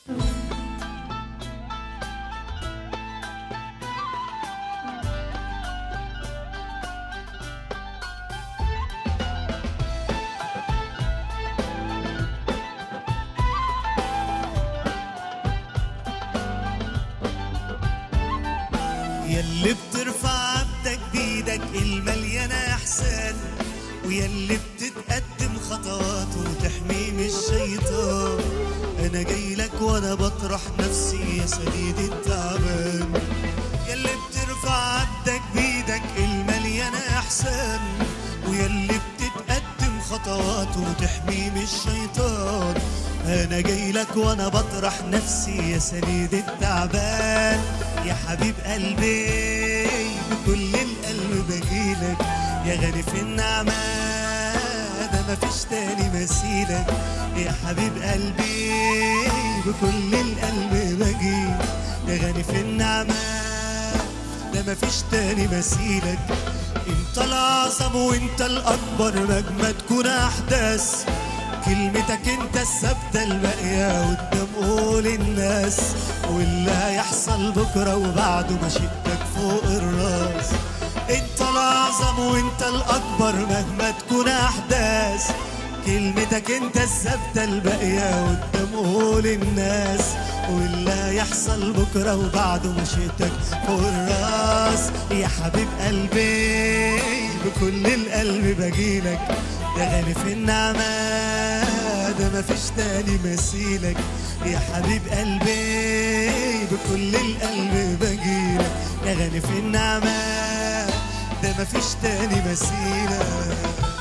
ياللي بترفع عبدك بيدك المليانة إحسان وياللي بتتقدم خطوات وتحميه من الشيطان أنا جاي لك وأنا بطرح نفسي يا سديد التعبان ياللي بترفع عبدك بيدك المليانة إحسان وياللي بتتقدم خطوات وتحميه من الشيطان أنا جاي لك وأنا بطرح نفسي يا سديد التعبان يا حبيب قلبي بكل القلب بجيلك يا غالي في النعمة ده مفيش تاني مثيلك يا حبيب قلبي بكل القلب بجيلك يا غالي في النعمة ده مفيش تاني مثيلك انت الأعظم وانت الأكبر مهما تكون أحداث كلمتك انت الثابتة الباقية قدام قول الناس واللي هيحصل بكرة وبعده مشيتك فوق الراس انت الأعظم وانت الأكبر مهما تكون أحداث كلمتك انت الثابتة الباقية قدام قول الناس واللي هيحصل بكرة وبعده مشيتك فوق الراس يا حبيب قلبي بكل القلب بجيلك يا غالي في النعمة ده مفيش تاني مثيلك يا حبيب قلبي بكل القلب بجيلك يا غالي في النعمة ده مفيش تاني مثيلك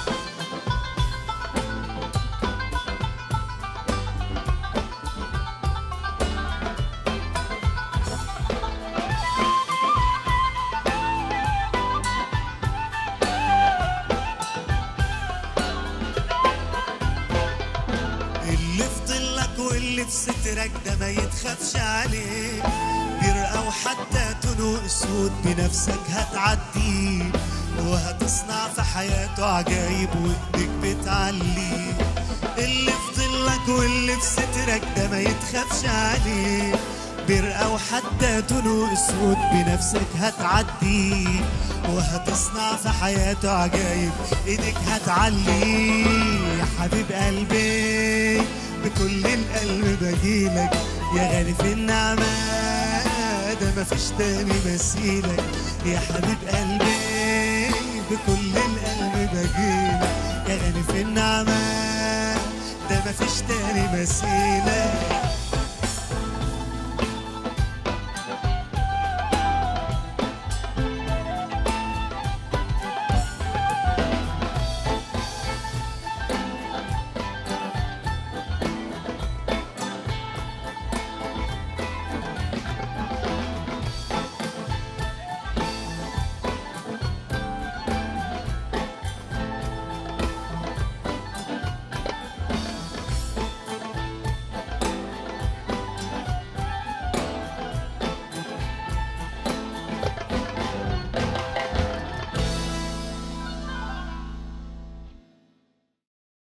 اللي في ظلك واللي في سترك ده ما يتخافش عليه بيرقى وحتى طلوع اسود بنفسك هتعديه وهتصنع في حياته عجايب وايديك بتعليه اللي في ظلك واللي في سترك ده ما يتخافش عليه بيرقى وحتى طلوع اسود بنفسك هتعديه وهتصنع في حياته عجايب ايدك هتعليه يا حبيب قلبي بكل القلب بجيلك يا غالي في النعمة ده مفيش تاني مثيلك يا حبيب قلبي بكل القلب بجيلك يا غالي في النعمة ده مفيش تاني مثيلك